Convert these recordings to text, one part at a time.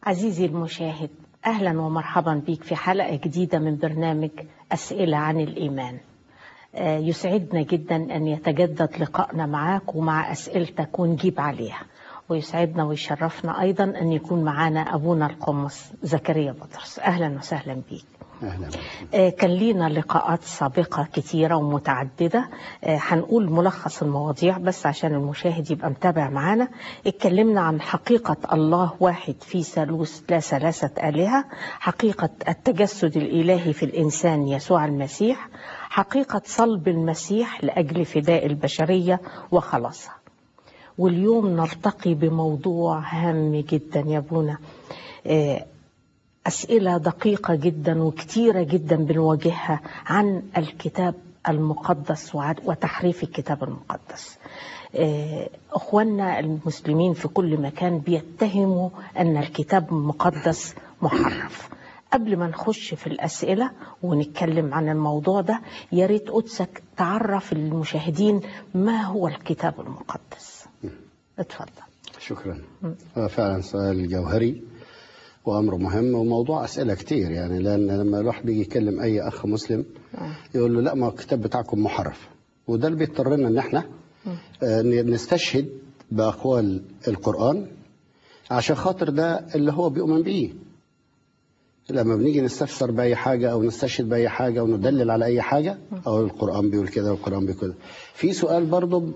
عزيزي المشاهد أهلا ومرحبا بك في حلقة جديدة من برنامج أسئلة عن الإيمان آه، يسعدنا جدا أن يتجدد لقائنا معاك ومع أسئلتك ونجيب عليها ويسعدنا ويشرفنا أيضا أن يكون معنا أبونا القمص زكريا بطرس أهلا وسهلا بك اهلا آه، كان لينا لقاءات سابقة كتيرة ومتعددة آه، هنقول ملخص المواضيع بس عشان المشاهد يبقى متابع معانا اتكلمنا عن حقيقة الله واحد في ثالوث لا ثلاثة آلهة حقيقة التجسد الإلهي في الإنسان يسوع المسيح حقيقة صلب المسيح لأجل فداء البشرية وخلاصها واليوم نرتقي بموضوع هام جدا يا ابونا آه، أسئلة دقيقة جدا وكتيرة جدا بنواجهها عن الكتاب المقدس وعن- وتحريف الكتاب المقدس آه، أخواننا المسلمين في كل مكان بيتهموا أن الكتاب المقدس محرف قبل ما نخش في الأسئلة ونتكلم عن الموضوع ده يا ريت قدسك تعرف المشاهدين ما هو الكتاب المقدس اتفضل شكرا هو فعلا سؤال جوهري وامر مهم وموضوع اسئله كتير يعني لان لما الواحد بيجي يكلم اي اخ مسلم يقول له لا ما الكتاب بتاعكم محرف وده اللي بيضطرنا ان احنا آه، نستشهد باقوال القران عشان خاطر ده اللي هو بيؤمن بيه لما بنيجي نستفسر باي حاجه او نستشهد باي حاجه وندلل على اي حاجه او القران بيقول كده والقران بيقول كده في سؤال برضه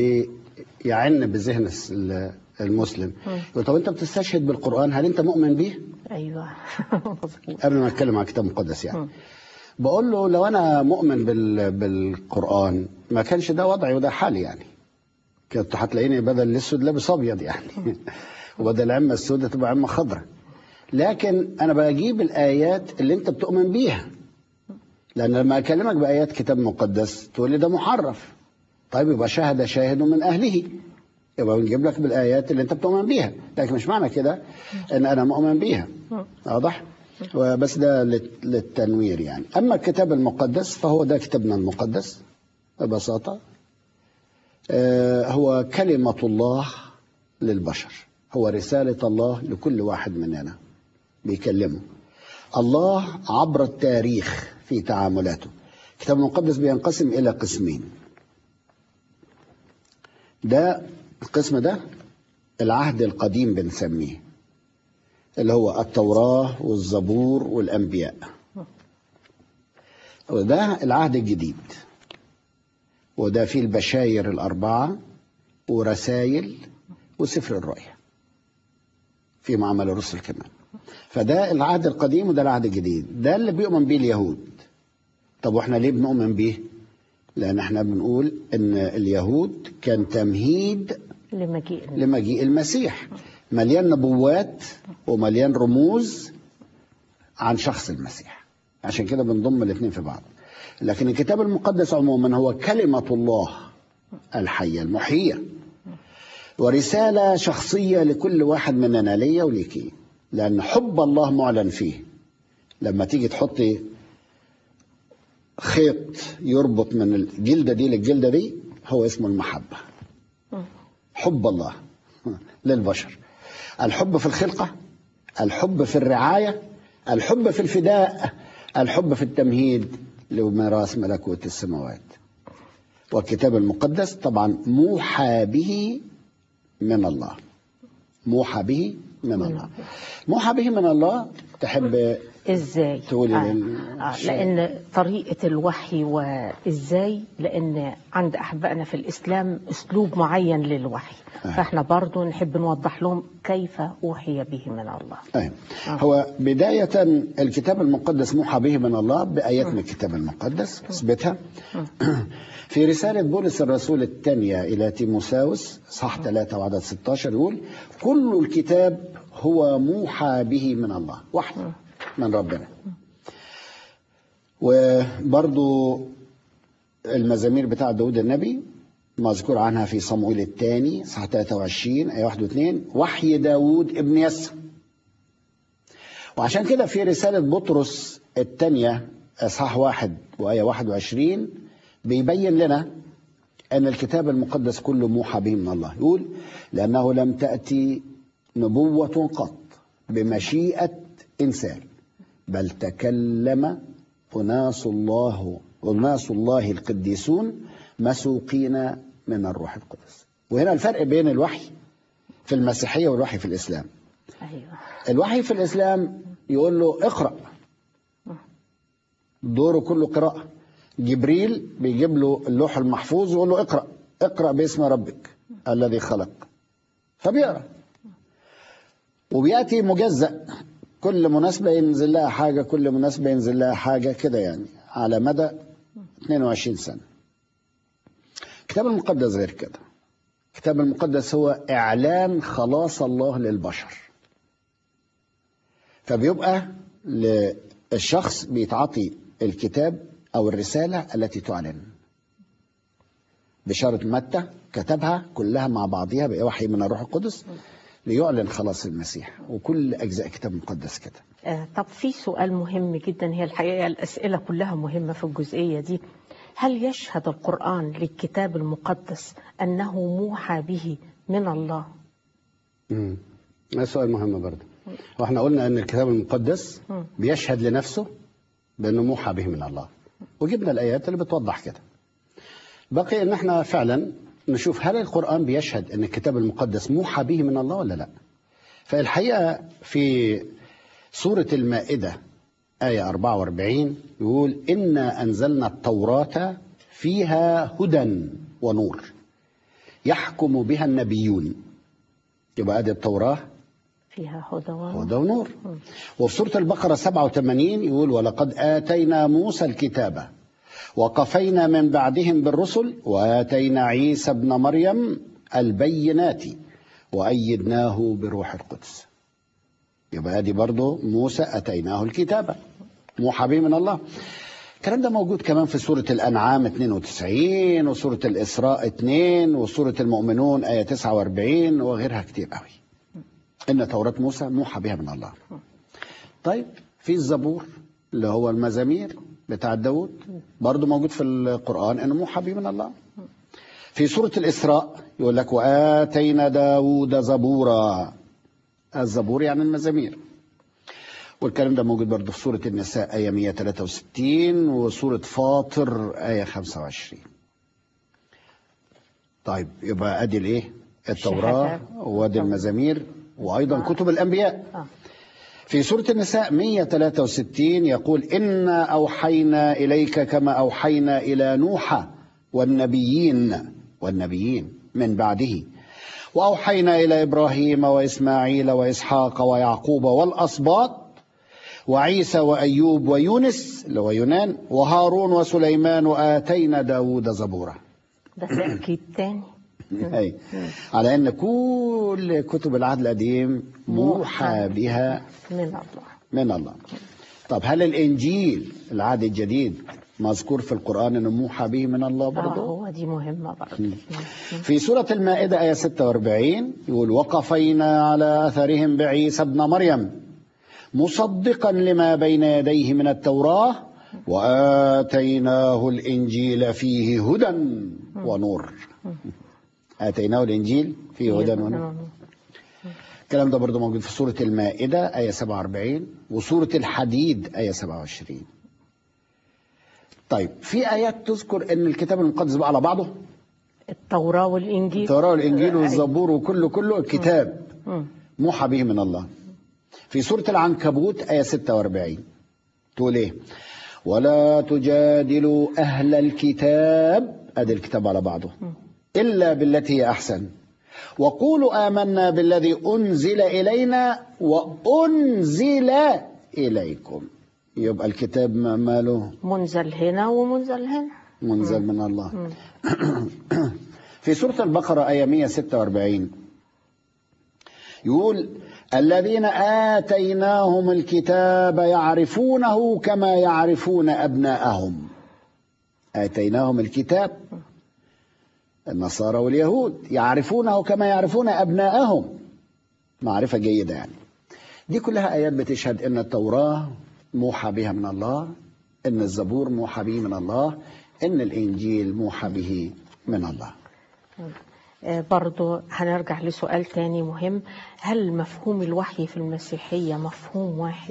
بيعن بذهن الس- ال- المسلم يقول طب انت بتستشهد بالقران هل انت مؤمن بيه أيوه مظبوط قبل ما اتكلم عن الكتاب المقدس يعني بقول له لو انا مؤمن بال... بالقران ما كانش ده وضعي وده حالي يعني كنت هتلاقيني بدل الاسود لابس ابيض يعني وبدل العمه السوداء تبقى عمه خضراء لكن انا بجيب الايات اللي انت بتؤمن بيها لان لما اكلمك بايات كتاب مقدس تقول لي ده محرف طيب يبقى شاهد شاهد من اهله يبقى بنجيب لك بالايات اللي انت بتؤمن بيها لكن مش معنى كده ان انا مؤمن بيها واضح وبس ده للت- للتنوير يعني اما الكتاب المقدس فهو ده كتابنا المقدس ببساطه آه، هو كلمه الله للبشر هو رساله الله لكل واحد مننا بيكلمه الله عبر التاريخ في تعاملاته الكتاب المقدس بينقسم الى قسمين ده القسم ده العهد القديم بنسميه اللي هو التوراة والزبور والأنبياء وده العهد الجديد وده فيه البشاير الأربعة ورسائل وسفر الرؤيا في معامل الرسل كمان فده العهد القديم وده العهد الجديد ده اللي بيؤمن بيه اليهود طب واحنا ليه بنؤمن بيه لان احنا بنقول ان اليهود كان تمهيد لمجيء لمجيء المسيح مليان نبوات ومليان رموز عن شخص المسيح عشان كده بنضم الاثنين في بعض لكن الكتاب المقدس عموما هو كلمة الله الحية المحيية ورسالة شخصية لكل واحد مننا ليا وليكي لأن حب الله معلن فيه لما تيجي تحطي خيط يربط من الجلدة دي للجلدة دي هو اسمه المحبة حب الله للبشر الحب في الخلقة الحب في الرعاية الحب في الفداء الحب في التمهيد لميراث ملكوت السماوات والكتاب المقدس طبعا موحى به من الله موحى به من الله موحى به من الله تحب ازاي تقولي آه. لل- آه. لان طريقه الوحي وازاي لان عند احبائنا في الاسلام اسلوب معين للوحي آه. فاحنا برضو نحب نوضح لهم كيف اوحي به من الله أيوة. هو بداية الكتاب المقدس موحى به من الله بآيات من الكتاب المقدس اثبتها في رسالة بولس الرسول الثانية إلى تيموساوس صح 3 وعدد 16 يقول كل الكتاب هو موحى به من الله وحي من ربنا وبرضو المزامير بتاع داود النبي مذكور عنها في صموئيل الثاني صح 23 آية 1 و2 وحي داود ابن يسى وعشان كده في رسالة بطرس الثانية إصحاح واحد وآية 21 بيبين لنا أن الكتاب المقدس كله موحى به من الله يقول لأنه لم تأتي نبوة قط بمشيئة إنسان بل تكلم أناس الله أناس الله القديسون مسوقين من الروح القدس وهنا الفرق بين الوحي في المسيحية والوحي في الإسلام ايوه الوحي في الإسلام يقول له اقرأ دوره كله قراءة جبريل بيجيب له اللوح المحفوظ ويقول له اقرأ اقرأ باسم ربك الذي خلق فبيقرأ وبيأتي مجزأ كل مناسبة ينزل لها حاجة كل مناسبة ينزل لها حاجة كده يعني على مدى 22 سنة الكتاب المقدس غير كده الكتاب المقدس هو إعلان خلاص الله للبشر فبيبقى للشخص بيتعطي الكتاب أو الرسالة التي تعلن بشارة متى كتبها كلها مع بعضها بوحي من الروح القدس ليعلن خلاص المسيح وكل أجزاء الكتاب المقدس كده آه، طب في سؤال مهم جدا هي الحقيقة الأسئلة كلها مهمة في الجزئية دي هل يشهد القرآن للكتاب المقدس أنه موحى به من الله امم ده سؤال مهم برضه واحنا قلنا ان الكتاب المقدس مم. بيشهد لنفسه بانه موحى به من الله وجبنا الايات اللي بتوضح كده بقي ان احنا فعلا نشوف هل القران بيشهد ان الكتاب المقدس موحى به من الله ولا لا فالحقيقه في سوره المائده ايه 44 يقول انا انزلنا التوراه فيها هدى ونور يحكم بها النبيون يبقى ادي التوراه فيها هدى ونور هدى ونور وفي سورة البقرة 87 يقول ولقد آتينا موسى الكتاب وقفينا من بعدهم بالرسل وآتينا عيسى ابن مريم البينات وأيدناه بروح القدس يبقى ادي برضه موسى أتيناه الكتاب موحى به من الله الكلام ده موجود كمان في سورة الأنعام 92 وسورة الإسراء 2 وسورة المؤمنون آية 49 وغيرها كتير قوي إن توراة موسى موحى بها من الله طيب في الزبور اللي هو المزامير بتاع داود برضه موجود في القرآن إنه موحى به من الله في سورة الإسراء يقول لك وآتينا داود زبورا الزبور يعني المزامير والكلام ده موجود برضه في سورة النساء آية 163 وسورة فاطر آية 25 طيب يبقى ادي الايه التوراة الشهادات. وادي المزامير وايضا كتب الانبياء آه. في سورة النساء 163 يقول إنا أوحينا إليك كما أوحينا إلى نوح والنبيين والنبيين من بعده وأوحينا إلى إبراهيم وإسماعيل وإسحاق ويعقوب والأسباط وعيسى وأيوب ويونس اللي هو يونان وهارون وسليمان وآتينا داود زبورا ده تأكيد تاني أي. على أن كل كتب العهد القديم موحى بها من الله من الله طب هل الإنجيل العهد الجديد مذكور في القرآن أنه موحى به من الله آه برضه هو دي مهمة برضه في سورة المائدة آية 46 يقول وقفينا على أثرهم بعيسى ابن مريم مصدقا لما بين يديه من التوراة وآتيناه الإنجيل فيه هدى ونور آتيناه الإنجيل فيه هدى ونور الكلام ده برضه موجود في سورة المائدة آية 47 وسورة الحديد آية 27 طيب في آيات تذكر أن الكتاب المقدس بقى على بعضه التوراة والإنجيل التوراة والإنجيل آه، والزبور وكله كله الكتاب مم. موحى به من الله في سورة العنكبوت آية 46 تقول إيه ولا تجادلوا أهل الكتاب أدي الكتاب على بعضه إلا بالتي هي أحسن وقولوا آمنا بالذي أنزل إلينا وأنزل إليكم يبقى الكتاب ما- ماله منزل هنا ومنزل هنا منزل من الله في سورة البقرة آية 146 يقول الذين آتيناهم الكتاب يعرفونه كما يعرفون أبناءهم آتيناهم الكتاب النصارى واليهود يعرفونه كما يعرفون أبناءهم معرفة جيدة يعني دي كلها آيات بتشهد أن التوراة موحى بها من الله أن الزبور موحى به من الله أن الإنجيل موحى به من الله آه، برضو هنرجع لسؤال تاني مهم هل مفهوم الوحي في المسيحية مفهوم واحد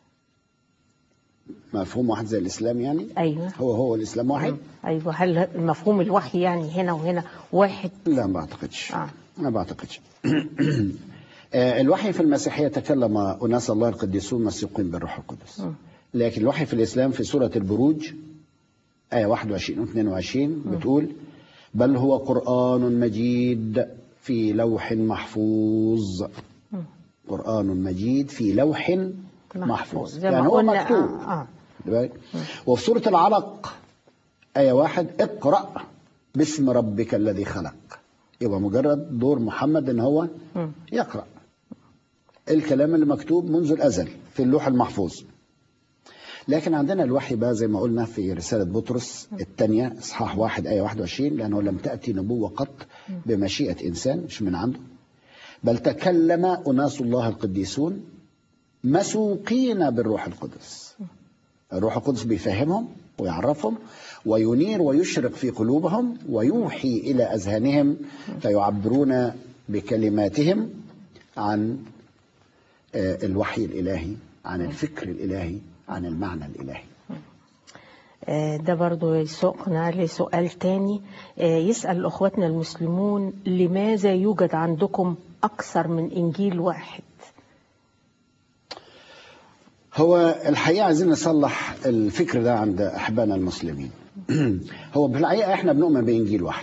مفهوم واحد زي الاسلام يعني أيوة هو هو الاسلام واحد أيوة هل مفهوم الوحي يعني هنا وهنا واحد لا ما اعتقدش آه. ما بعتقدش آه، الوحي في المسيحية تكلم أناس الله القديسون مسيقين بالروح القدس لكن الوحي في الإسلام في سورة البروج آية 21 و 22 بتقول بل هو قرآن مجيد في لوح محفوظ قرآن مجيد في لوح محفوظ زي ما يعني هو قلنا مكتوب آه آه. خد بالك؟ وفي سورة العلق آية واحد اقرأ باسم ربك الذي خلق يبقى مجرد دور محمد ان هو مم. يقرأ الكلام اللي مكتوب منذ الأزل في اللوح المحفوظ لكن عندنا الوحي بقى زي ما قلنا في رسالة بطرس الثانية إصحاح واحد آية 21 لأنه لم تأتي نبوة قط بمشيئة إنسان مش من عنده بل تكلم أناس الله القديسون مسوقين بالروح القدس الروح القدس بيفهمهم ويعرفهم وينير ويشرق في قلوبهم ويوحي إلى أذهانهم فيعبرون بكلماتهم عن آه، الوحي الإلهي عن الفكر الإلهي عن المعنى الإلهي آه، ده برضو يسوقنا لسؤال تاني آه، يسأل أخواتنا المسلمون لماذا يوجد عندكم أكثر من إنجيل واحد هو الحقيقة عايزين نصلح الفكر ده عند أحبائنا المسلمين هو في الحقيقة احنا بنؤمن بإنجيل واحد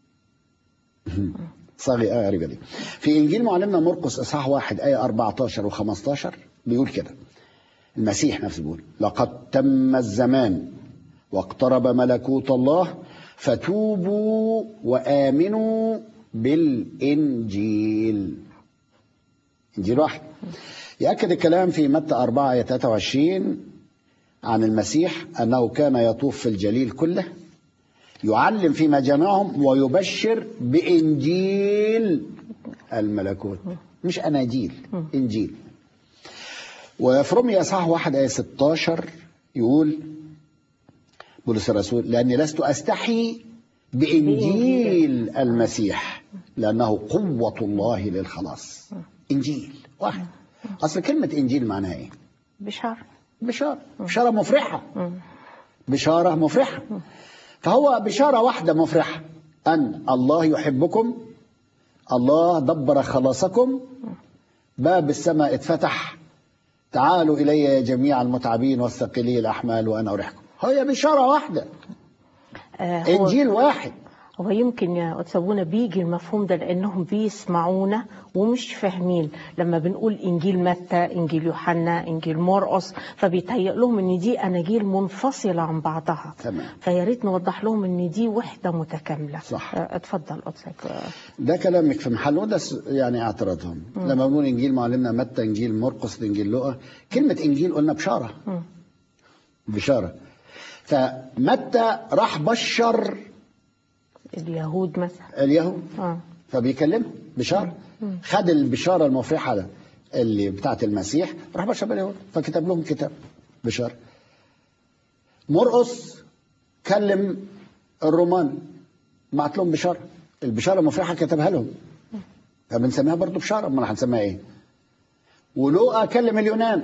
صاغي آية غريبة دي في إنجيل معلمنا مرقس إصحاح واحد آية 14 و15 بيقول كده المسيح نفسه بيقول لقد تم الزمان واقترب ملكوت الله فتوبوا وآمنوا بالإنجيل إنجيل واحد يأكد الكلام في متى 4 آية 23 عن المسيح أنه كان يطوف في الجليل كله يعلم في مجامعهم ويبشر بإنجيل الملكوت مش أناجيل إنجيل وفي رمي أصحاح واحد آية 16 يقول بولس الرسول لأني لست أستحي بإنجيل المسيح لأنه قوة الله للخلاص إنجيل واحد أصل كلمة إنجيل معناها إيه؟ بشار بشارة بشارة مفرحة بشارة مفرحة فهو بشارة واحدة مفرحة أن الله يحبكم الله دبر خلاصكم باب السماء اتفتح تعالوا إلي يا جميع المتعبين والثقلي الأحمال وأنا أريحكم هي بشارة واحدة آه، هو, إنجيل واحد هو يمكن يا أتسابونا بيجي المفهوم ده لأنهم بيسمعونا ومش فاهمين لما بنقول إنجيل متى إنجيل يوحنا إنجيل مرقس فبيتهيأ لهم إن دي أناجيل منفصلة عن بعضها تمام. فيا ريت نوضح لهم إن دي وحدة متكاملة صح. آه، اتفضل قدسك آه، ده كلامك في محله وده س- يعني اعتراضهم لما بنقول انجيل معلمنا متى انجيل مرقس انجيل لوقا كلمه انجيل قلنا بشاره مم. بشاره فمتى راح بشر اليهود مثلا اليهود آه. فبيكلمهم بشاره خد البشاره المفرحه ده اللي بتاعت المسيح راح بشر اليهود فكتب لهم كتاب بشاره مرقس كلم الرومان بعت لهم بشاره البشاره المفرحه كتبها لهم فبنسميها برضو بشاره امال هنسميها ايه ولوقا كلم اليونان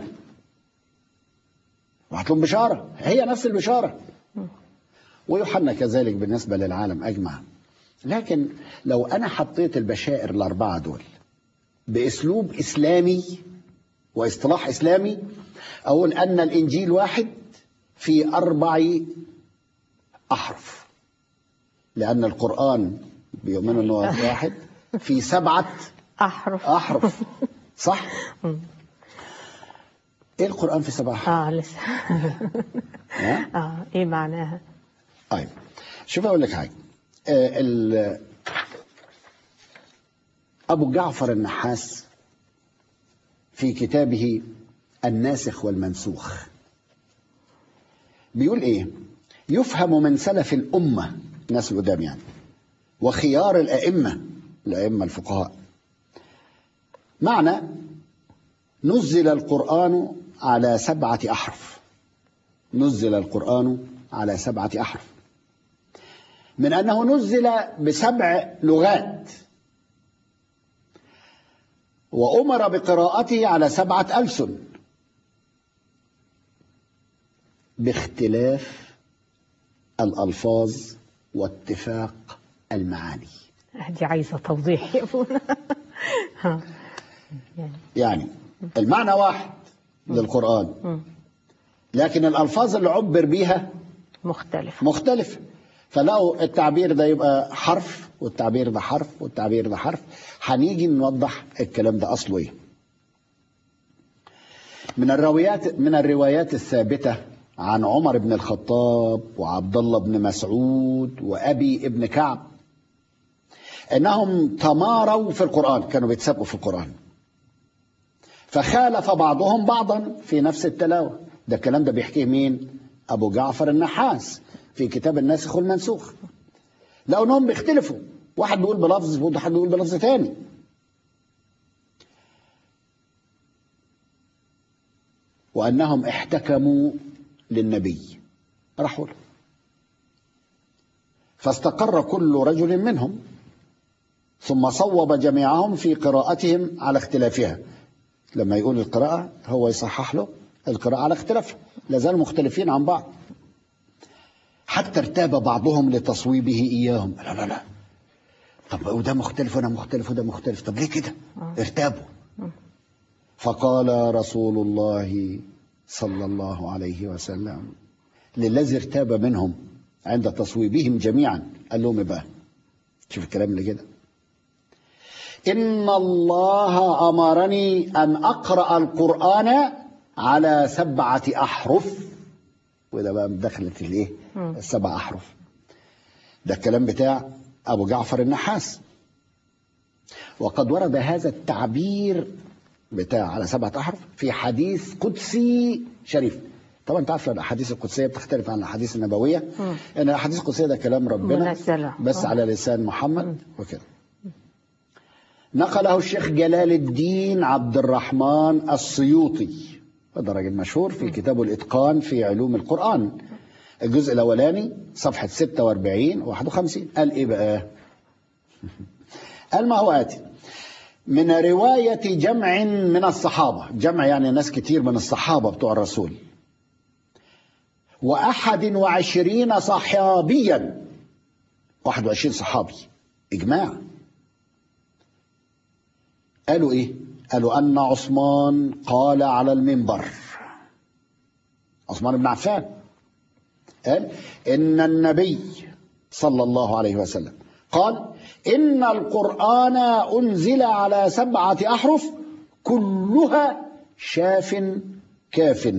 بعت لهم بشاره هي نفس البشاره ويوحنا كذلك بالنسبه للعالم اجمع لكن لو انا حطيت البشائر الاربعه دول باسلوب اسلامي واصطلاح اسلامي اقول ان الانجيل واحد في اربع احرف لان القران بيؤمنوا انه واحد في سبعه أحرف احرف صح ايه القران في سبعه احرف آه لسه ها؟ آه إيه معناها طيب شوف اقول لك حاجه آه، ال- ابو جعفر النحاس في كتابه الناسخ والمنسوخ بيقول ايه يفهم من سلف الامه الناس القدام يعني وخيار الائمه الائمه الفقهاء معنى نزل القران على سبعه احرف نزل القران على سبعه احرف من أنه نزل بسبع لغات وأمر بقراءته على سبعة ألسن باختلاف الألفاظ واتفاق المعاني دي عايزة توضيح يا ابونا ها. يعني يعني المعنى واحد للقرآن مم. لكن الألفاظ اللي عبر بيها مختلف مختلفة فلو التعبير ده يبقى حرف والتعبير ده حرف والتعبير ده حرف هنيجي نوضح الكلام ده أصله إيه من الروايات من الروايات الثابتة عن عمر بن الخطاب وعبد الله بن مسعود وأبي ابن كعب انهم تماروا في القران كانوا بيتسابقوا في القران فخالف بعضهم بعضا في نفس التلاوه ده الكلام ده بيحكيه مين ابو جعفر النحاس في كتاب الناسخ والمنسوخ لقوا انهم بيختلفوا واحد بيقول بلفظ وواحد بيقول بلفظ تاني وانهم احتكموا للنبي راحوا له فاستقر كل رجل منهم ثم صوب جميعهم في قراءتهم على اختلافها لما يقول القراءة هو يصحح له القراءة على اختلافها لازالوا مختلفين عن بعض حتى ارتاب بعضهم لتصويبه إياهم لا لا لا طب وده مختلف وده مختلف وده مختلف طب ليه كده ارتابوا فقال رسول الله صلى الله عليه وسلم للذي ارتاب منهم عند تصويبهم جميعا قال لهم إيه بقى شوف الكلام اللي كده إن الله أمرني أن أقرأ القرآن على سبعة أحرف وده بقى دخلت الإيه؟ السبع أحرف ده الكلام بتاع أبو جعفر النحاس وقد ورد هذا التعبير بتاع على سبعة أحرف في حديث قدسي شريف طبعا انت عارف الاحاديث القدسيه بتختلف عن الاحاديث النبويه مم. ان الاحاديث القدسيه ده كلام ربنا منزلة. بس آه. على لسان محمد وكده نقله الشيخ جلال الدين عبد الرحمن السيوطي هذا راجل مشهور في كتابه الاتقان في علوم القران الجزء الاولاني صفحه 46 51 قال ايه بقى قال ما هو اتي من رواية جمع من الصحابة جمع يعني ناس كتير من الصحابة بتوع الرسول وأحد وعشرين صحابيا واحد وعشرين صحابي إجماع قالوا إيه قالوا أن عثمان قال على المنبر عثمان بن عفان قال إن النبي صلى الله عليه وسلم قال إن القرآن أنزل على سبعة أحرف كلها شاف كاف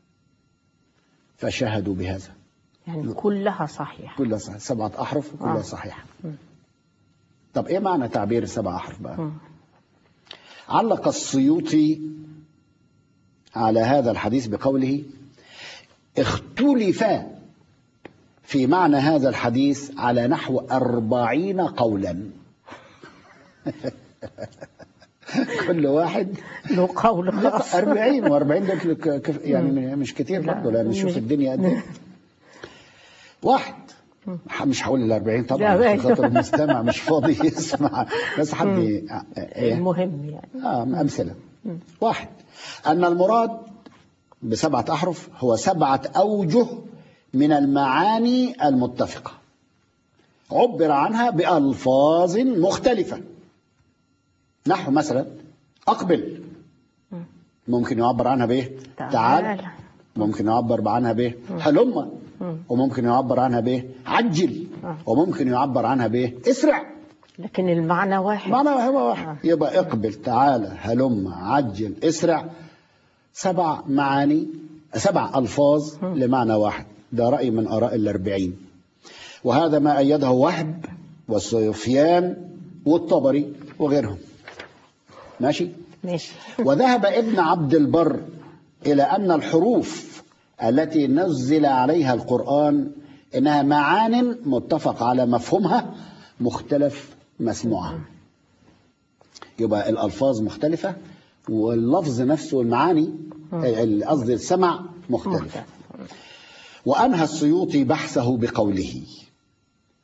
فشهدوا بهذا يعني كلها صحيح كلها صحيح سبعة أحرف كلها آه. صحيحة طب إيه معنى تعبير السبع أحرف بقى مم. علق السيوطي على هذا الحديث بقوله اختلف في معنى هذا الحديث على نحو أربعين قولا كل واحد له قول خاص أربعين وأربعين دول ك- كف- يعني مش كتير لا، برضه لأن نشوف مش- الدنيا قد إيه واحد ح- مش هقول الأربعين لا، طبعا بقى. عشان خاطر المستمع مش فاضي يسمع بس حد ي- إيه؟ المهم يعني آه أمثلة واحد أن المراد بسبعة أحرف هو سبعة أوجه من المعاني المتفقة عبر عنها بألفاظ مختلفة نحو مثلا أقبل ممكن يعبر عنها بإيه تعال. تعال ممكن يعبر عنها بإيه هلم وممكن يعبر عنها بإيه عجل آه. وممكن يعبر عنها بإيه اسرع لكن المعنى واحد معنى هو واحد يبقى اقبل تعالى هلم عجل اسرع سبع معاني سبع ألفاظ لمعنى واحد ده رأي من آراء الأربعين وهذا ما أيده وهب والسفيان والطبري وغيرهم ماشي ماشي وذهب ابن عبد البر إلى أن الحروف التي نزل عليها القرآن إنها معان متفق على مفهومها مختلف مسموعها يبقى الألفاظ مختلفة واللفظ نفسه المعاني ال- قصدي السمع مختلف مختلف. وأنهى السيوطي بحثه بقوله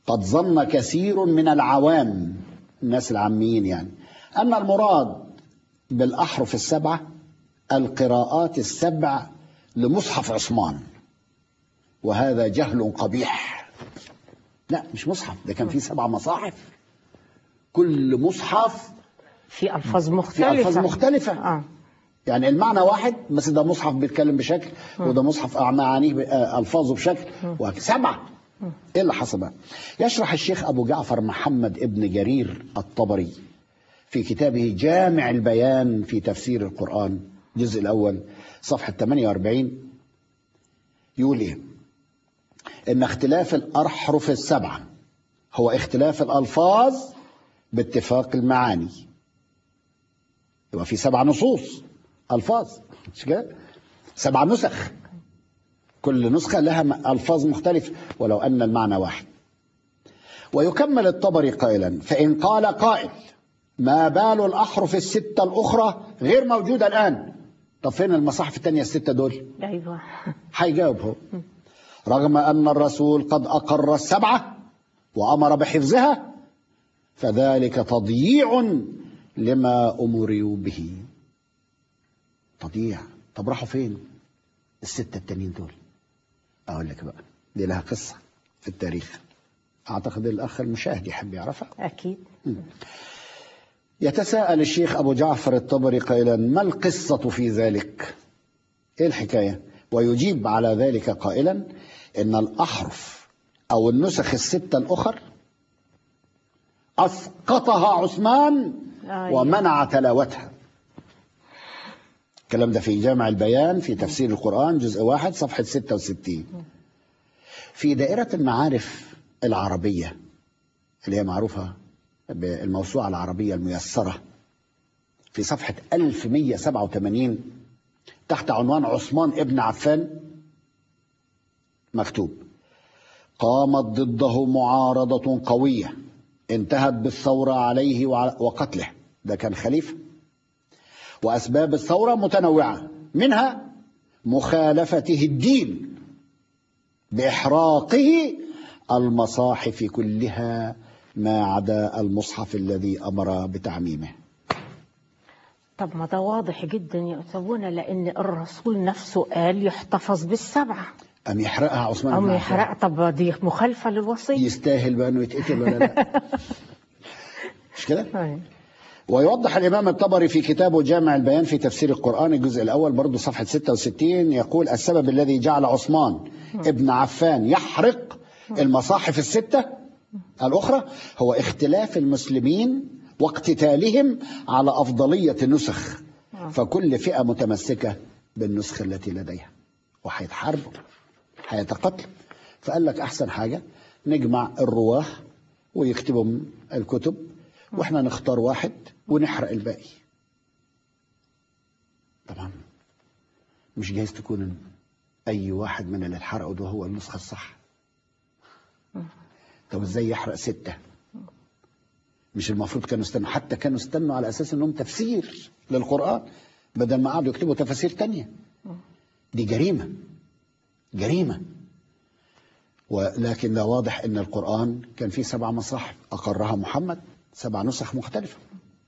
قد ظن كثير من العوام الناس العاميين يعني أن المراد بالأحرف السبعة القراءات السبع لمصحف عثمان وهذا جهل قبيح لا مش مصحف ده كان فيه سبع مصاحف كل مصحف في الفاظ في مختلفه ألفاظ مختلفة اه يعني المعنى واحد بس ده مصحف بيتكلم بشكل وده مصحف معانيه ب- آه، الفاظه بشكل وهك- سبعه ايه اللي حصل بقى؟ يشرح الشيخ ابو جعفر محمد ابن جرير الطبري في كتابه جامع البيان في تفسير القران الجزء الاول صفحه 48 يقول ايه؟ ان اختلاف الاحرف السبعه هو اختلاف الالفاظ باتفاق المعاني يبقى في سبع نصوص الفاظ مش كده سبع نسخ كل نسخه لها م- الفاظ مختلفه ولو ان المعنى واحد ويكمل الطبري قائلا فان قال قائل ما بال الاحرف السته الاخرى غير موجوده الان طب فين المصاحف الثانيه السته دول ايوه هيجاوب هو رغم ان الرسول قد اقر السبعه وامر بحفظها فذلك تضييع لما امروا به تضييع طب راحوا فين الستة التانيين دول اقول لك بقى دي لها قصة في التاريخ اعتقد الاخ المشاهد يحب يعرفها اكيد يتساءل الشيخ ابو جعفر الطبري قائلا ما القصة في ذلك ايه الحكاية ويجيب على ذلك قائلا ان الاحرف او النسخ الستة الاخر اسقطها عثمان آه، ومنع تلاوتها الكلام ده في جامع البيان في تفسير القرآن جزء واحد صفحة 66 في دائرة المعارف العربية اللي هي معروفة بالموسوعة العربية الميسرة في صفحة 1187 تحت عنوان عثمان ابن عفان مكتوب قامت ضده معارضة قوية انتهت بالثورة عليه وع- وقتله ده كان خليفة وأسباب الثورة متنوعة منها مخالفته الدين بإحراقه المصاحف كلها ما عدا المصحف الذي أمر بتعميمه طب ما ده واضح جدا يا أسونا لأن الرسول نفسه قال يحتفظ بالسبعة أم يحرقها عثمان أو بن ما عفان؟ يحرق طب دي مخالفة للوصية يستاهل بقى أنه يتقتل ولا لا مش كده؟ أيوة. ويوضح الإمام الطبري في كتابه جامع البيان في تفسير القرآن الجزء الأول برضه صفحة 66 يقول السبب الذي جعل عثمان ابن عفان يحرق المصاحف الستة الأخرى هو اختلاف المسلمين واقتتالهم على أفضلية النسخ فكل فئة متمسكة بالنسخة التي لديها وهيتحاربوا هيتقاتلوا فقال لك أحسن حاجة نجمع الرواه ويكتبوا الكتب واحنا نختار واحد ونحرق الباقي طبعا مش جايز تكون اي واحد من اللي اتحرقوا ده هو النسخه الصح طب ازاي يحرق سته مش المفروض كانوا استنوا حتى كانوا استنوا على اساس انهم تفسير للقران بدل ما قعدوا يكتبوا تفاسير تانية دي جريمه جريمه ولكن ده واضح ان القران كان فيه سبع مصاحف اقرها محمد سبع نسخ مختلفه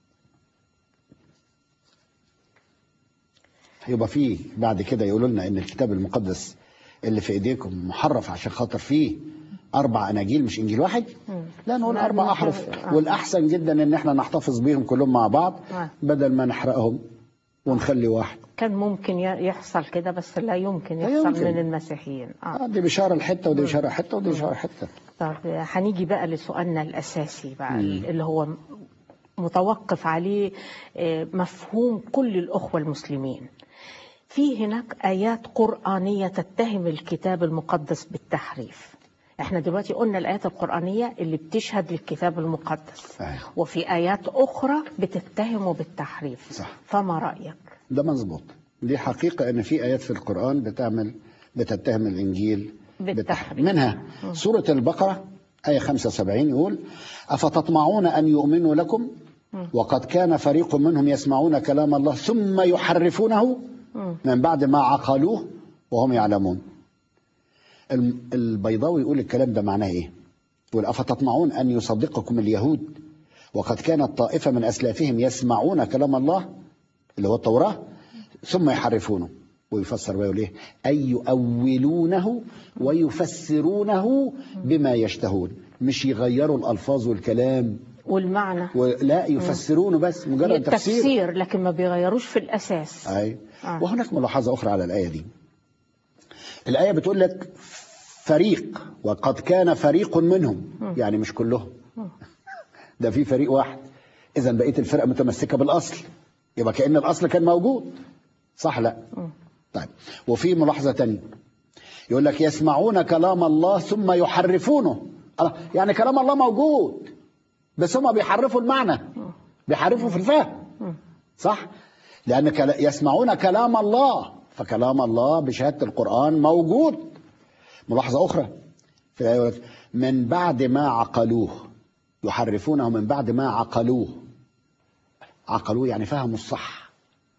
يبقى فيه بعد كده يقولوا لنا ان الكتاب المقدس اللي في ايديكم محرف عشان خاطر فيه اربع اناجيل مش انجيل واحد لا نقول لا، اربع نحن- احرف آه. والاحسن جدا ان احنا نحتفظ بيهم كلهم مع بعض آه. بدل ما نحرقهم ونخلي واحد كان ممكن ي- يحصل كده بس لا يمكن لا يحصل يمكن. من المسيحيين آه. آه دي بشاره لحته ودي بشاره حته ودي بشاره حته طب هنيجي بقى لسؤالنا الأساسي بقى اللي هو متوقف عليه آه، مفهوم كل الأخوة المسلمين في هناك آيات قرآنية تتهم الكتاب المقدس بالتحريف احنا دلوقتي قلنا الآيات القرآنية اللي بتشهد للكتاب المقدس أيوة. وفي آيات أخرى بتتهمه بالتحريف صح. فما رأيك؟ ده مظبوط دي حقيقة ان في ايات في القرآن بتعمل بتتهم الانجيل بالتحريف. منها سورة البقرة آية 75 يقول أفتطمعون أن يؤمنوا لكم وقد كان فريق منهم يسمعون كلام الله ثم يحرفونه من بعد ما عقلوه وهم يعلمون الم- البيضاوي يقول الكلام ده معناه ايه يقول أفتطمعون أن يصدقكم اليهود وقد كانت طائفة من أسلافهم يسمعون كلام الله اللي هو التوراة ثم يحرفونه ويفسر ويقول ايه أي يؤولونه ويفسرونه بما يشتهون مش يغيروا الألفاظ والكلام والمعنى ولا يفسرونه بس مجرد تفسير التفسير لكن ما بيغيروش في الأساس أي. آه. وهناك ملاحظة أخرى على الآية دي الآية بتقول لك فريق وقد كان فريق منهم يعني مش كلهم ده في فريق واحد إذا بقية الفرقة متمسكة بالأصل يبقى كأن الأصل كان موجود صح لا طيب وفي ملاحظة تانية يقول لك يسمعون كلام الله ثم يحرفونه الله، يعني كلام الله موجود بس هم بيحرفوا المعنى بيحرفوا في الفهم صح لأن كلا- يسمعون كلام الله فكلام الله بشهادة القرآن موجود ملاحظة أخرى في الآية يقول لك، من بعد ما عقلوه يحرفونه من بعد ما عقلوه عقلوه يعني فهموا الصح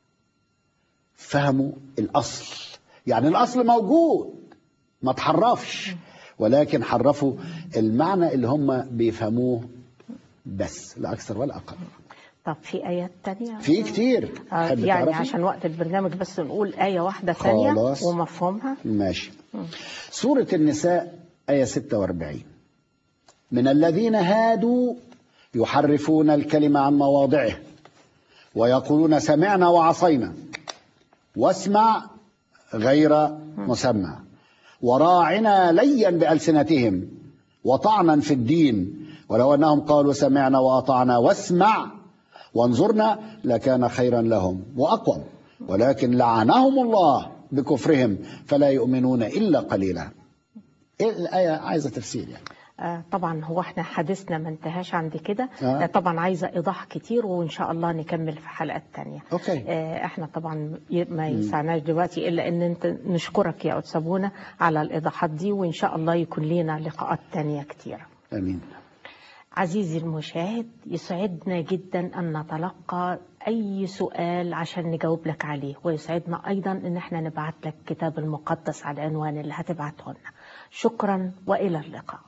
فهموا الأصل يعني الأصل موجود ما تحرفش ولكن حرفوا المعنى اللي هم بيفهموه بس لا أكثر ولا أقل طب في آيات تانية في كتير آه تحب يعني تعرفي؟ عشان وقت البرنامج بس نقول آية واحدة ثانية خلاص. ومفهومها ماشي سورة النساء آية 46 من الذين هادوا يحرفون الكلمة عن مواضعه ويقولون سمعنا وعصينا واسمع غير مسمع وراعنا ليا بألسنتهم وطعنا في الدين ولو أنهم قالوا سمعنا وأطعنا واسمع وانظرنا لكان خيرا لهم وأقوم ولكن لعنهم الله بكفرهم فلا يؤمنون إلا قليلا إيه الآية عايزة تفسير يعني آه طبعا هو احنا حديثنا ما انتهاش عند كده آه. آه طبعا عايزة إيضاح كتير وإن شاء الله نكمل في حلقات تانية أوكي. آه احنا طبعا ي- ما يسعناش دلوقتي إلا إن أنت نشكرك يا أستاذ بونا على الإيضاحات دي وإن شاء الله يكون لنا لقاءات تانية كتيرة آمين عزيزي المشاهد يسعدنا جدا أن نتلقى أي سؤال عشان نجاوب لك عليه ويسعدنا أيضا أن احنا نبعت لك كتاب المقدس على العنوان اللي هتبعته لنا شكرا وإلى اللقاء